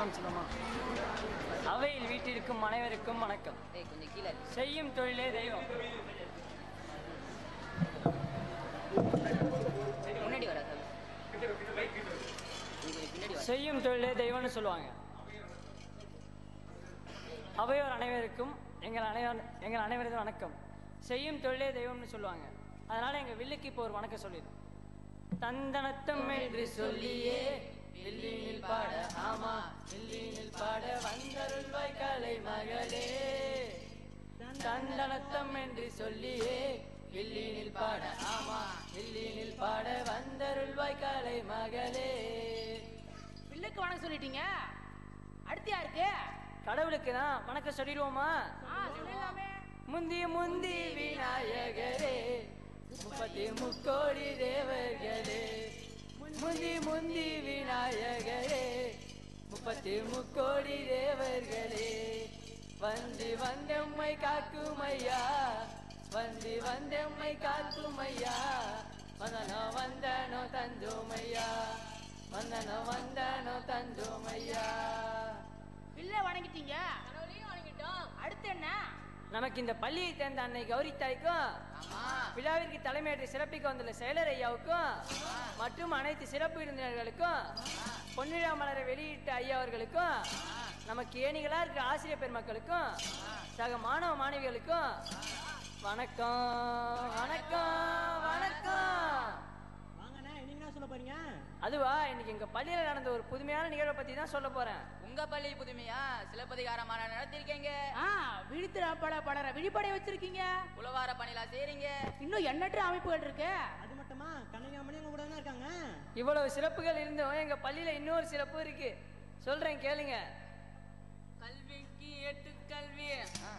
ஆரம்பிச்சிடலாமா அவையில் வீட்டிற்கும் அனைவருக்கும் வணக்கம் ஏய் கொஞ்சம் கீழே இரு. செய்யும் தொழிலே தெய்வம் முன்னாடி வர சார் நீ கொஞ்சம் பின்னாடி வர செய்யும் தொழிலே தெய்வம்னு சொல்லுவாங்க அவையோர் அனைவருக்கும் எங்கள் அனைவர் எங்கள் அனைவரதும் வணக்கம் செய்யும் தொழிலே தெய்வம்னு சொல்லுவாங்க அதனால எங்க வில்லுக்கு இப்போ ஒரு வணக்கம் சொல்லிடு தந்தனத்தம் என்று சொல்லியே வில்லினில் பாட ஆமா வில்லினில் பாட வந்தருள்வாய் கலை மகளே தந்தனத்தம் என்று சொல்லியே வில்லினில் பாட ஆமா வில்லினில் பாட வந்தருள்வாய் கலை மகளே வில்லுக்கு வணக்கம் சொல்லிட்டீங்க அடுத்து யாருக்கு கடவுளுக்கு தான் வணக்கம் சொல்லிடுவோமா ஆ சொல்லிடலாமே முந்தி முந்தி விநாயகரே முப்பத்தி முக்கோடி தேவர்களே முந்தி முந்தி விநாயகரே முப்பத்தி முக்கோடி தேவர்களே வந்து வந்தம்மை காக்குமையா வந்து வந்தம்மை காக்குமையா வந்தனோ வந்தனோ தந்தோமையா வந்தனோ வந்தனோ தந்தோமையா வில்ல வணங்கிட்டீங்க கடவுளையும் வணங்கிட்டோம் அடுத்து என்ன நமக்கு இந்த பள்ளியை சேர்ந்த அன்னை கௌரி தாய்க்கும் ஆமா விழாவிற்கு தலைமையேற்று சிறப்பிக்க வந்துள்ள செயலர் ஐயாவுக்கும் மற்றும் அனைத்து சிறப்பு விருந்தினர்களுக்கும் பொன்னிழா மலரை வெளியிட்ட ஐயா அவர்களுக்கும் நமக்கு ஏணிகளா இருக்கிற ஆசிரியர் பெருமக்களுக்கும் சக மாணவ மாணவிகளுக்கும் வணக்கம் வணக்கம் வணக்கம் வாங்கண்ணே நீங்க என்ன சொல்ல போறீங்க அதுவா இன்னைக்கு எங்க பள்ளியில நடந்த ஒரு புதுமையான நிகழ்வை பத்தி தான் சொல்ல போறேன் உங்க பள்ளி புதுமையா சிலப்பதிகாரமான நடத்திருக்கீங்க ஆ விழித்திர பட படர விழிப்படை வச்சிருக்கீங்க உழவார பணிலா செய்றீங்க இன்னும் எண்ணற்ற அமைப்புகள் இருக்கு அது மட்டுமா கண்ணகாமணி உங்க கூட தானே இருக்காங்க இவ்வளவு சிறப்புகள் இருந்தும் எங்க பள்ளியில இன்னொரு சிறப்பு இருக்கு சொல்றேன் கேளுங்க கல்விக்கு எட்டு கல்வி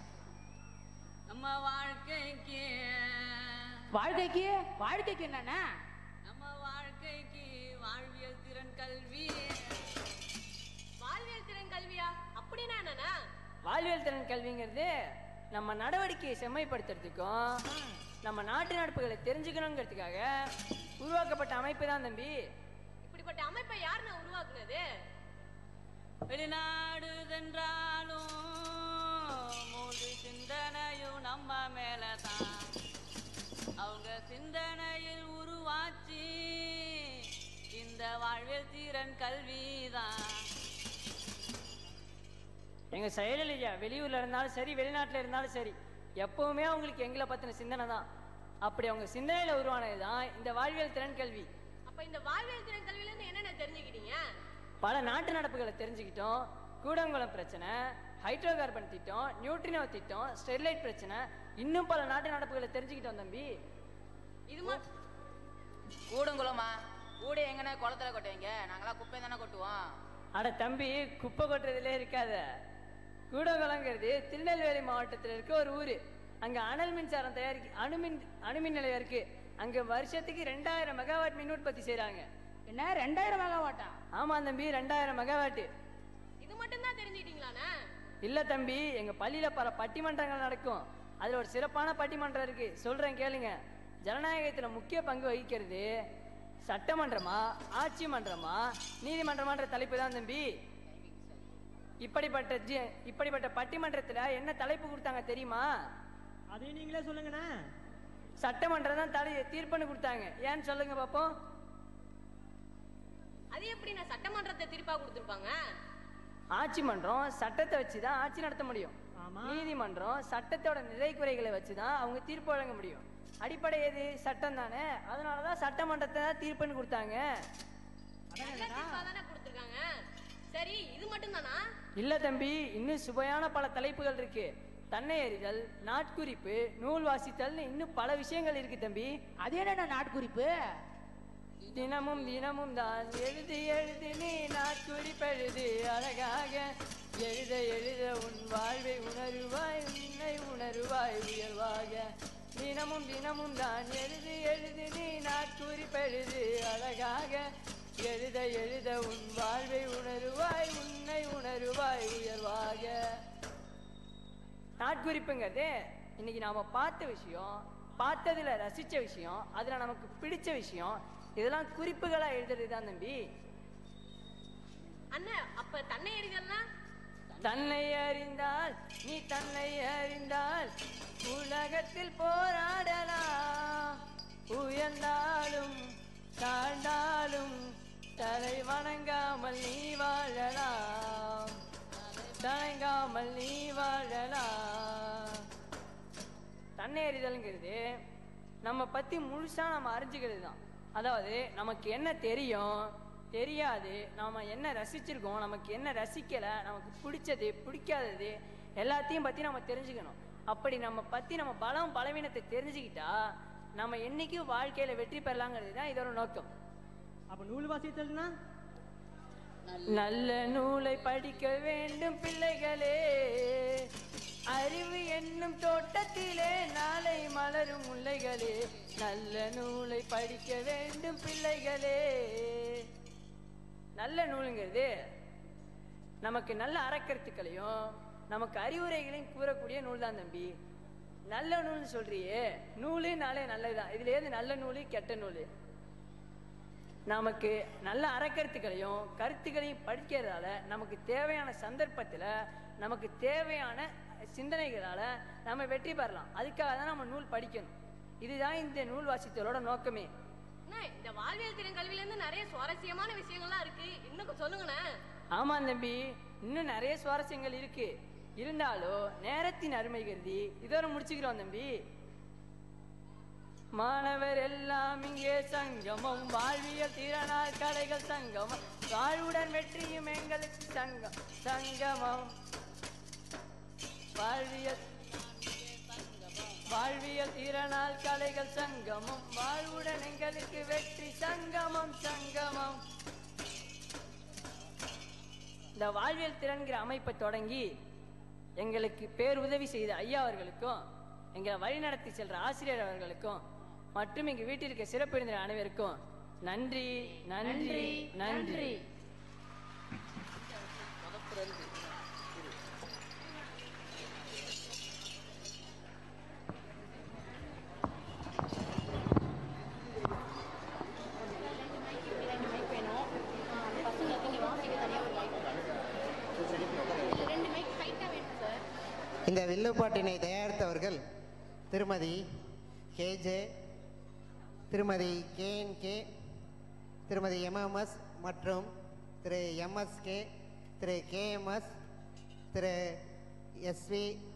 நம்ம வாழ்க்கைக்கு வாழ்க்கைக்கு வாழ்க்கைக்கு என்னென்ன நம்ம வாழ்க்கைக்கு வாழ்வியல் திறன் கல்வி வாழ்வியல் திறன் கல்வியா அப்படின்னா என்னண்ணா வாழ்வியல் திறன் கல்விங்கிறது நம்ம நடவடிக்கையை செம்மைப்படுத்துறதுக்கும் நம்ம நாட்டு நடப்புகளை தெரிஞ்சுக்கணுங்கிறதுக்காக உருவாக்கப்பட்ட அமைப்பு தான் தம்பி இப்படிப்பட்ட அமைப்பை யாருண்ணா உருவாக்குனது வெளிநாடு சென்றாலும் முழு சிந்தனையும் நம்ம மேலதான் அவங்க சிந்தனையில் உருவாச்சு இந்த வாழ்வியல் திறன் கல்விதான் எங்க செயலியா வெளியூர்ல இருந்தாலும் சரி வெளிநாட்டுல இருந்தாலும் சரி எப்பவுமே அவங்களுக்கு எங்களை பத்தின சிந்தனை தான் அப்படி அவங்க சிந்தனையில உருவானது தான் இந்த வாழ்வியல் திறன் கல்வி அப்ப இந்த வாழ்வியல் திறன் கல்வியில இருந்து என்னென்ன தெரிஞ்சுக்கிட்டீங்க பல நாட்டு நடப்புகளை தெரிஞ்சுக்கிட்டோம் கூடங்குளம் பிரச்சனை ஹைட்ரோ கார்பன் திட்டம் நியூட்ரினோ திட்டம் ஸ்டெர்லைட் பிரச்சனை இன்னும் பல நாட்டு நடப்புகளை தெரிஞ்சுக்கிட்டோம் தம்பி இது மட்டும் கூடுங்குளமா கூடு எங்கண்ணே குளத்துல கொட்டுவீங்க நாங்களாம் குப்பை தானே கொட்டுவோம் அட தம்பி குப்பை கொட்டுறதுலே இருக்காத கூடங்குளங்கிறது திருநெல்வேலி மாவட்டத்தில் இருக்க ஒரு ஊர் அங்க அனல் மின்சாரம் தயாரிக்க அணுமின் அணுமின் நிலையம் இருக்கு அங்க வருஷத்துக்கு ரெண்டாயிரம் மெகாவாட் மின் உற்பத்தி செய்றாங்க என்ன ரெண்டாயிரம் மெகாவாட்டா ஆமா தம்பி ரெண்டாயிரம் மெகாவாட் இது மட்டும் தான் தெரிஞ்சுக்கிட்டீங்களாண்ணா இல்ல தம்பி எங்க பள்ளியில பல பட்டிமன்றங்கள் நடக்கும் அதுல ஒரு சிறப்பான பட்டிமன்றம் இருக்கு சொல்றேன் கேளுங்க ஜனநாயகத்துல முக்கிய பங்கு வகிக்கிறது சட்டமன்றமா ஆட்சி மன்றமா நீதிமன்றமான்ற தலைப்பு தான் தம்பி இப்படிப்பட்ட ஜி- இப்படிப்பட்ட பட்டிமன்றத்துல என்ன தலைப்பு கொடுத்தாங்க தெரியுமா அதையும் நீங்களே சொல்லுங்கண்ணே சட்டமன்றம் தான் தலை தீர்ப்புன்னு கொடுத்தாங்க ஏன்னு சொல்லுங்க பாப்போம் அது எப்படி நான் சட்டமன்றத்தை திருப்பா கொடுத்துருப்பாங்க ஆட்சி மன்றம் சட்டத்தை வச்சுதான் ஆட்சி நடத்த முடியும் ஆமா. நீதிமன்றம் சட்டத்தோட நிறை குறைகளை வச்சுதான் அவங்க தீர்ப்பு வழங்க முடியும் அடிப்படை எது சட்டம் தானே அதனாலதான் சட்டமன்றத்தை தான் தீர்ப்புன்னு கொடுத்தாங்க நல்ல தீர்ப்பா தானே கொடுத்துருக்காங்க சரி இது மட்டும் தானா இல்ல தம்பி இன்னும் சுவையான பல தலைப்புகள் இருக்கு தன்னை அறிதல் நாட்குறிப்பு நூல் வாசித்தல்னு இன்னும் பல விஷயங்கள் இருக்கு தம்பி அது என்னென்ன நாட்குறிப்பு தினமும் தினமும் தான் எழுதி எழுதி நீ நாட்குறிப்பெழுது அழகாக எழுத எழுத உன் வாழ்வை உணருவாய் உன்னை உணருவாய் உயர்வாக தினமும் தினமும் தான் எழுதி எழுதி நீ நாட்குறிப்பெழுது அழகாக எழுத எழுத உன் வாழ்வை உணருவாய் உன்னை உணருவாய் உயர்வாக நாட்குறிப்புங்கிறது இன்னைக்கு நாம பார்த்த விஷயம் பார்த்ததுல ரசிச்ச விஷயம் அதுல நமக்கு பிடிச்ச விஷயம் இதெல்லாம் குறிப்புகளா எழுதுறது தான் தம்பி அண்ணன் அப்ப தன்னை எறிதல்னா தன்னை அறிந்தால் நீ தன்னை அறிந்தால் உலகத்தில் போராடலாம் உயர்ந்தாலும் தாழ்ந்தாலும் தலை வணங்காமல் நீ வாழலாம் தயங்காமல் நீ வாழலாம் தன்னை அறிதல்ங்கிறது நம்ம பத்தி முழுசா நம்ம அறிஞ்சுக்கிறது தான் அதாவது நமக்கு என்ன தெரியும் தெரியாது நாம என்ன ரசிச்சிருக்கோம் நமக்கு என்ன ரசிக்கல நமக்கு பிடிச்சது பிடிக்காதது எல்லாத்தையும் பத்தி நம்ம தெரிஞ்சுக்கணும் அப்படி நம்ம பத்தி நம்ம பலம் பலவீனத்தை தெரிஞ்சுக்கிட்டா நம்ம என்னைக்கும் வாழ்க்கையில வெற்றி பெறலாங்கிறது தான் இதோட நோக்கம் அப்ப நூல் வாசித்தல்னா நல்ல நூலை படிக்க வேண்டும் பிள்ளைகளே அறிவு என்னும் தோட்டத்திலே நாளை மலரும் முல்லைகளே நல்ல நூலை படிக்க வேண்டும் பிள்ளைகளே நல்ல நூலுங்கிறது நமக்கு நல்ல அறக்கருத்துக்களையும் நமக்கு அறிவுரைகளையும் கூறக்கூடிய நூல் தான் தம்பி நல்ல நூல்னு சொல்றியே நூலுனாலே நல்லதுதான் இதுல ஏது நல்ல நூலு கெட்ட நூலு நமக்கு நல்ல அறக்கருத்துக்களையும் கருத்துக்களையும் படிக்கிறதால நமக்கு தேவையான சந்தர்ப்பத்தில் நமக்கு தேவையான சிந்தனைகளால நம்ம வெற்றி பெறலாம் அதுக்காக தான் நம்ம நூல் படிக்கணும் இதுதான் இந்த நூல் வாசித்தலோட நோக்கமே அண்ணா இந்த வாழ்வியல் திறன் கல்வியில இருந்து நிறைய சுவாரஸ்யமான விஷயங்கள்லாம் இருக்கு இன்னும் சொல்லுங்கண்ணே ஆமாம் தம்பி இன்னும் நிறைய சுவாரஸ்யங்கள் இருக்கு இருந்தாலும் நேரத்தின் அருமை கருதி இதோட முடிச்சுக்கிறோம் தம்பி மாணவர் எல்லாம் இங்கே சங்கமம் வாழ்வியல் திறனார் கலைகள் சங்கமம் வாழ்வுடன் வெற்றியும் எங்களுக்கு சங்கம் சங்கமம் வாழ்வியல் வாழ்வியல் திறனால் கலைகள் சங்கமம் வாழ்வுடன் எங்களுக்கு வெற்றி சங்கமம் சங்கமம் இந்த வாழ்வியல் திறன்கிற அமைப்பை தொடங்கி எங்களுக்கு பேருதவி செய்த ஐயா அவர்களுக்கும் எங்களை வழிநடத்தி செல்ற ஆசிரியர் அவர்களுக்கும் மற்றும் எங்க வீட்டில் இருக்க சிறப்பு விருந்தினர் அனைவருக்கும் நன்றி நன்றி நன்றி இந்த வில்லுப்பாட்டினை தயாரித்தவர்கள் திருமதி கேஜே திருமதி கேஎன்கே திருமதி எம்எம்எஸ் மற்றும் திரு எம்எஸ்கே திரு கேஎம்எஸ் திரு எஸ்வி